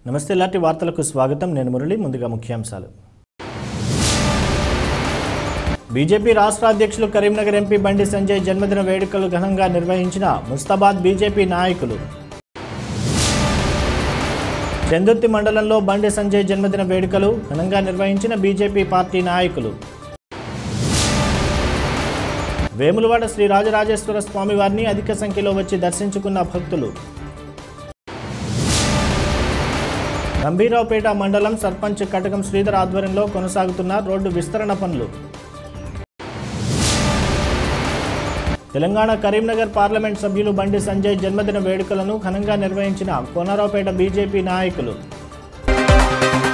నమస్తే లాంటి వార్తలకు స్వాగతం నేను మురళి ముందుగా ముఖ్యాంశాలు బీజేపీ రాష్ట్ర అధ్యక్షులు కరీంనగర్ ఎంపీ బండి సంజయ్ జన్మదిన వేడుకలు ఘనంగా నిర్వహించిన ముస్తాబాద్ బీజేపీ నాయకులు చందుర్తి మండలంలో బండి సంజయ్ జన్మదిన వేడుకలు ఘనంగా నిర్వహించిన బీజేపీ పార్టీ నాయకులు వేములవాడ శ్రీ రాజరాజేశ్వర స్వామి వారిని అధిక సంఖ్యలో వచ్చి దర్శించుకున్న భక్తులు గంభీరావుపేట మండలం సర్పంచ్ కటకం శ్రీధర్ ఆధ్వర్యంలో కొనసాగుతున్న రోడ్డు విస్తరణ పనులు తెలంగాణ కరీంనగర్ పార్లమెంట్ సభ్యులు బండి సంజయ్ జన్మదిన వేడుకలను ఘనంగా నిర్వహించిన కోనరావుపేట బీజేపీ నాయకులు